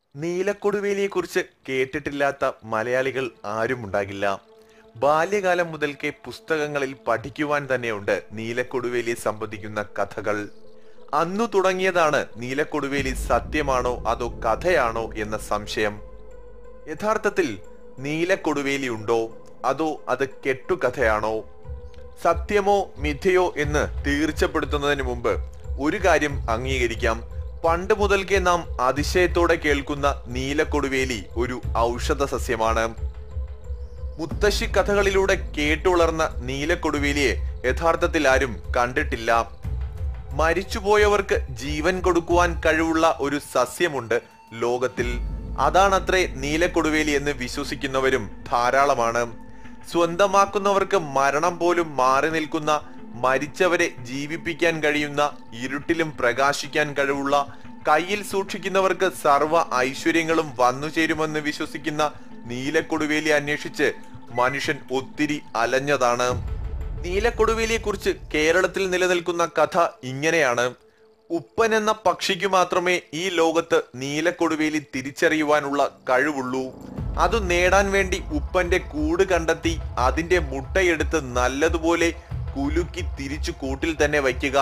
നീലക്കൊടുവേലിയെക്കുറിച്ച് കേട്ടിട്ടില്ലാത്ത മലയാളികൾ ആരും ഉണ്ടാകില്ല ബാല്യകാലം മുതൽക്കേ പുസ്തകങ്ങളിൽ പഠിക്കുവാൻ തന്നെയുണ്ട് നീലക്കൊടുവേലിയെ സംബന്ധിക്കുന്ന കഥകൾ അന്നു തുടങ്ങിയതാണ് നീലക്കൊടുവേലി സത്യമാണോ അതോ കഥയാണോ എന്ന സംശയം യഥാർത്ഥത്തിൽ നീലക്കൊടുവേലി ഉണ്ടോ അതോ അത് കെട്ടുകഥയാണോ സത്യമോ മിഥ്യയോ എന്ന് തീർച്ചപ്പെടുത്തുന്നതിന് മുമ്പ് ഒരു കാര്യം അംഗീകരിക്കാം പണ്ട് മുതൽക്കേ നാം അതിശയത്തോടെ കേൾക്കുന്ന നീലക്കൊടുവേലി ഒരു ഔഷധ സസ്യമാണ് മുത്തശ്ശി കഥകളിലൂടെ കേട്ടുളർന്ന നീലക്കൊടുവേലിയെ യഥാർത്ഥത്തിൽ ആരും കണ്ടിട്ടില്ല മരിച്ചുപോയവർക്ക് ജീവൻ കൊടുക്കുവാൻ കഴിവുള്ള ഒരു സസ്യമുണ്ട് ലോകത്തിൽ അതാണത്രേ നീലക്കൊടുവേലി എന്ന് വിശ്വസിക്കുന്നവരും ധാരാളമാണ് സ്വന്തമാക്കുന്നവർക്ക് മരണം പോലും മാറി നിൽക്കുന്ന മരിച്ചവരെ ജീവിപ്പിക്കാൻ കഴിയുന്ന ഇരുട്ടിലും പ്രകാശിക്കാൻ കഴിവുള്ള കയ്യിൽ സൂക്ഷിക്കുന്നവർക്ക് സർവ്വ ഐശ്വര്യങ്ങളും വന്നു ചേരുമെന്ന് വിശ്വസിക്കുന്ന നീലക്കൊടുവേലി അന്വേഷിച്ച് മനുഷ്യൻ ഒത്തിരി അലഞ്ഞതാണ് നീലക്കൊടുവേലിയെ കുറിച്ച് കേരളത്തിൽ നിലനിൽക്കുന്ന കഥ ഇങ്ങനെയാണ് ഉപ്പൻ എന്ന പക്ഷിക്ക് മാത്രമേ ഈ ലോകത്ത് നീലക്കൊടുവേലി തിരിച്ചറിയുവാനുള്ള കഴിവുള്ളൂ അത് നേടാൻ വേണ്ടി ഉപ്പന്റെ കൂട് കണ്ടെത്തി അതിന്റെ മുട്ടയെടുത്ത് നല്ലതുപോലെ കുലുക്കി തിരിച്ചു കൂട്ടിൽ തന്നെ വയ്ക്കുക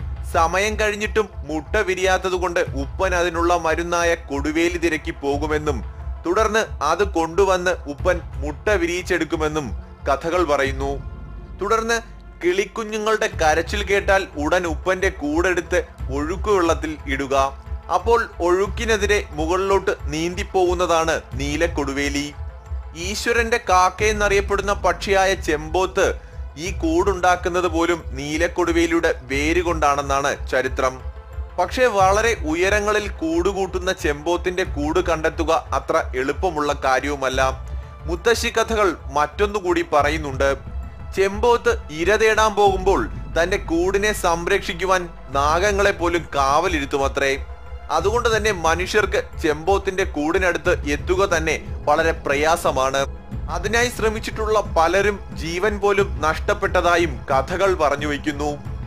സമയം കഴിഞ്ഞിട്ടും മുട്ട വിരിയാത്തതുകൊണ്ട് ഉപ്പൻ അതിനുള്ള മരുന്നായ കൊടുവേലി തിരക്കി പോകുമെന്നും തുടർന്ന് അത് കൊണ്ടുവന്ന് ഉപ്പൻ മുട്ട വിരിയിച്ചെടുക്കുമെന്നും കഥകൾ പറയുന്നു തുടർന്ന് കിളിക്കുഞ്ഞുങ്ങളുടെ കരച്ചിൽ കേട്ടാൽ ഉടൻ ഉപ്പന്റെ കൂടെടുത്ത് ഒഴുക്കുവെള്ളത്തിൽ ഇടുക അപ്പോൾ ഒഴുക്കിനെതിരെ മുകളിലോട്ട് നീന്തിപ്പോകുന്നതാണ് നീലക്കൊടുവേലി ഈശ്വരന്റെ കാക്കയെന്നറിയപ്പെടുന്ന പക്ഷിയായ ചെമ്പോത്ത് ഈ കൂടുണ്ടാക്കുന്നത് പോലും നീലക്കൊടുവേലിയുടെ വേര് കൊണ്ടാണെന്നാണ് ചരിത്രം പക്ഷേ വളരെ ഉയരങ്ങളിൽ കൂടുകൂട്ടുന്ന ചെമ്പോത്തിന്റെ കൂട് കണ്ടെത്തുക അത്ര എളുപ്പമുള്ള കാര്യവുമല്ല മുത്തശ്ശി കഥകൾ മറ്റൊന്നുകൂടി പറയുന്നുണ്ട് ചെമ്പോത്ത് ഇര തേടാൻ പോകുമ്പോൾ തന്റെ കൂടിനെ സംരക്ഷിക്കുവാൻ നാഗങ്ങളെ പോലും കാവലിരുത്തുമത്രേ അതുകൊണ്ട് തന്നെ മനുഷ്യർക്ക് ചെമ്പോത്തിന്റെ കൂടിനടുത്ത് എത്തുക തന്നെ വളരെ പ്രയാസമാണ് അതിനായി ശ്രമിച്ചിട്ടുള്ള പലരും ജീവൻ പോലും നഷ്ടപ്പെട്ടതായും കഥകൾ പറഞ്ഞു വയ്ക്കുന്നു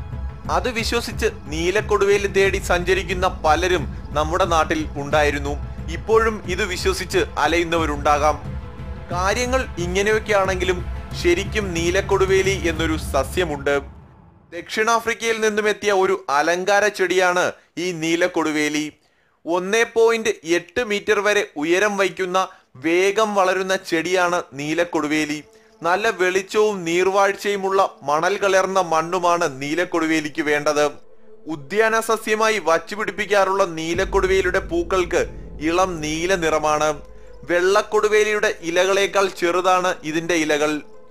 അത് വിശ്വസിച്ച് നീലക്കൊടുവേലി തേടി സഞ്ചരിക്കുന്ന പലരും നമ്മുടെ നാട്ടിൽ ഉണ്ടായിരുന്നു ഇപ്പോഴും ഇത് വിശ്വസിച്ച് അലയുന്നവരുണ്ടാകാം കാര്യങ്ങൾ ഇങ്ങനെയൊക്കെയാണെങ്കിലും ശരിക്കും നീലക്കൊടുവേലി എന്നൊരു സസ്യമുണ്ട് ദക്ഷിണാഫ്രിക്കയിൽ നിന്നും എത്തിയ ഒരു അലങ്കാര ചെടിയാണ് ഈ നീലക്കൊടുവേലി ഒന്നേ പോയിന്റ് എട്ട് മീറ്റർ വരെ ഉയരം വയ്ക്കുന്ന വേഗം വളരുന്ന ചെടിയാണ് നീലക്കൊടുവേലി നല്ല വെളിച്ചവും നീർവാഴ്ചയുമുള്ള മണൽ കലർന്ന മണ്ണുമാണ് നീലക്കൊടുവേലിക്ക് വേണ്ടത് ഉദ്യാന സസ്യമായി വച്ചുപിടിപ്പിക്കാറുള്ള നീലക്കൊടുവേലിയുടെ പൂക്കൾക്ക് ഇളം നീല നിറമാണ് വെള്ളക്കൊടുവേലിയുടെ ഇലകളേക്കാൾ ചെറുതാണ് ഇതിന്റെ ഇലകൾ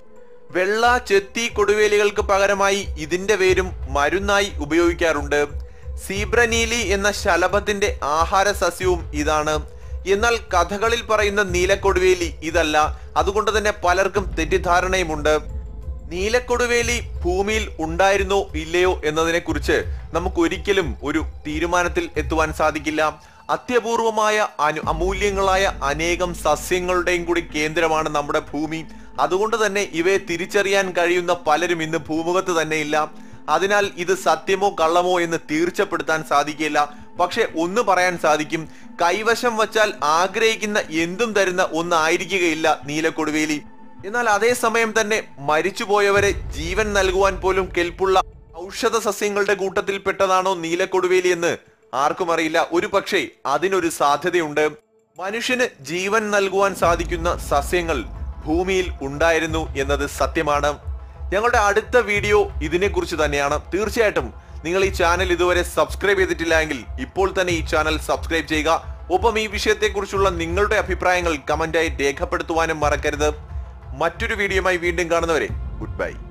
വെള്ള ചെത്തി കൊടുവേലികൾക്ക് പകരമായി ഇതിന്റെ വേരും മരുന്നായി ഉപയോഗിക്കാറുണ്ട് സീബ്രനീലി എന്ന ശലഭത്തിന്റെ ആഹാര സസ്യവും ഇതാണ് എന്നാൽ കഥകളിൽ പറയുന്ന നീലക്കൊടുവേലി ഇതല്ല അതുകൊണ്ട് തന്നെ പലർക്കും തെറ്റിദ്ധാരണയുമുണ്ട് നീലക്കൊടുവേലി ഭൂമിയിൽ ഉണ്ടായിരുന്നോ ഇല്ലയോ എന്നതിനെ കുറിച്ച് നമുക്ക് ഒരിക്കലും ഒരു തീരുമാനത്തിൽ എത്തുവാൻ സാധിക്കില്ല അത്യപൂർവമായ അനു അമൂല്യങ്ങളായ അനേകം സസ്യങ്ങളുടെയും കൂടി കേന്ദ്രമാണ് നമ്മുടെ ഭൂമി അതുകൊണ്ട് തന്നെ ഇവയെ തിരിച്ചറിയാൻ കഴിയുന്ന പലരും ഇന്ന് ഭൂമുഖത്ത് തന്നെയില്ല അതിനാൽ ഇത് സത്യമോ കള്ളമോ എന്ന് തീർച്ചപ്പെടുത്താൻ സാധിക്കില്ല പക്ഷെ ഒന്ന് പറയാൻ സാധിക്കും കൈവശം വച്ചാൽ ആഗ്രഹിക്കുന്ന എന്തും തരുന്ന ഒന്നായിരിക്കുകയില്ല നീലക്കൊടുവേലി എന്നാൽ അതേസമയം തന്നെ മരിച്ചുപോയവരെ ജീവൻ നൽകുവാൻ പോലും കെൽപ്പുള്ള ഔഷധ സസ്യങ്ങളുടെ കൂട്ടത്തിൽപ്പെട്ടതാണോ നീലക്കൊടുവേലി എന്ന് ആർക്കും അറിയില്ല ഒരു പക്ഷേ അതിനൊരു സാധ്യതയുണ്ട് മനുഷ്യന് ജീവൻ നൽകുവാൻ സാധിക്കുന്ന സസ്യങ്ങൾ ഭൂമിയിൽ ഉണ്ടായിരുന്നു എന്നത് സത്യമാണ് ഞങ്ങളുടെ അടുത്ത വീഡിയോ ഇതിനെക്കുറിച്ച് തന്നെയാണ് തീർച്ചയായിട്ടും നിങ്ങൾ ഈ ചാനൽ ഇതുവരെ സബ്സ്ക്രൈബ് ചെയ്തിട്ടില്ല എങ്കിൽ ഇപ്പോൾ തന്നെ ഈ ചാനൽ സബ്സ്ക്രൈബ് ചെയ്യുക ഒപ്പം ഈ വിഷയത്തെക്കുറിച്ചുള്ള നിങ്ങളുടെ അഭിപ്രായങ്ങൾ കമന്റായി രേഖപ്പെടുത്തുവാനും മറക്കരുത് മറ്റൊരു വീഡിയോയുമായി വീണ്ടും കാണുന്നവരെ ഗുഡ് ബൈ